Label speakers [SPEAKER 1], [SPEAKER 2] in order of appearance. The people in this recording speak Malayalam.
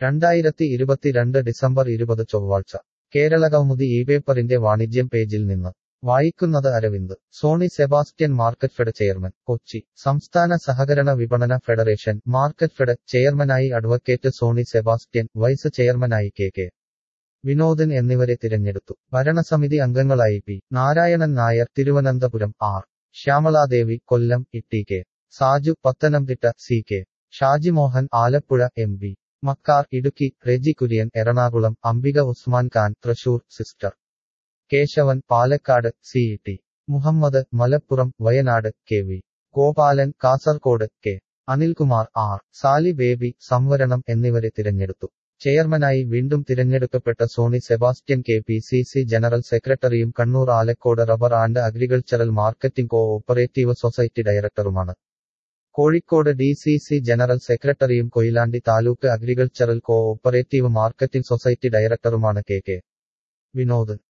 [SPEAKER 1] രണ്ടായിരത്തി ഇരുപത്തിരണ്ട് ഡിസംബർ ഇരുപത് ചൊവ്വാഴ്ച കേരള കൗമുദി ഈ പേപ്പറിന്റെ വാണിജ്യം പേജിൽ നിന്ന് വായിക്കുന്നത് Aravind Soni Sebastian market fed chairman Kochi സംസ്ഥാന സഹകരണ വിപണന ഫെഡറേഷൻ മാർക്കറ്റ് ഫെഡ് ചെയർമാനായി അഡ്വക്കേറ്റ് സോണി സെബാസ്റ്റ്യൻ വൈസ് ചെയർമാനായി കെ കെ വിനോദൻ എന്നിവരെ തിരഞ്ഞെടുത്തു ഭരണസമിതി അംഗങ്ങളായി P Narayanan Nair Thiruvananthapuram R Shyamaladevi Kollam Itty K Saju Pathanamthitta C K Shajimohan Alappuzha M B Makkar Idukki Reji Kurian Ernakulam Ambika Usman Khan Thrissur sister Kesavan Palakkad C T Muhammad Malappuram Wayanad K V Gopalan Kasaragod K Anilkumar R Sali Baby സംവരണം എന്നിവരെ തിരഞ്ഞെടുത്തു ചെയർമാനായി വീണ്ടും തിരഞ്ഞെടുക്കപ്പെട്ട Soni Sebastian K P C C general സെക്രട്ടറിയും Kannur Alakode rubber and agricultural marketing cooperative society ഡയറക്ടറുമാണ് Kozhikode D C C general സെക്രട്ടറിയും Koyilandy taluk agricultural cooperative marketing society ഡയറക്ടറുമാണ് കെ കെ വിനോദ്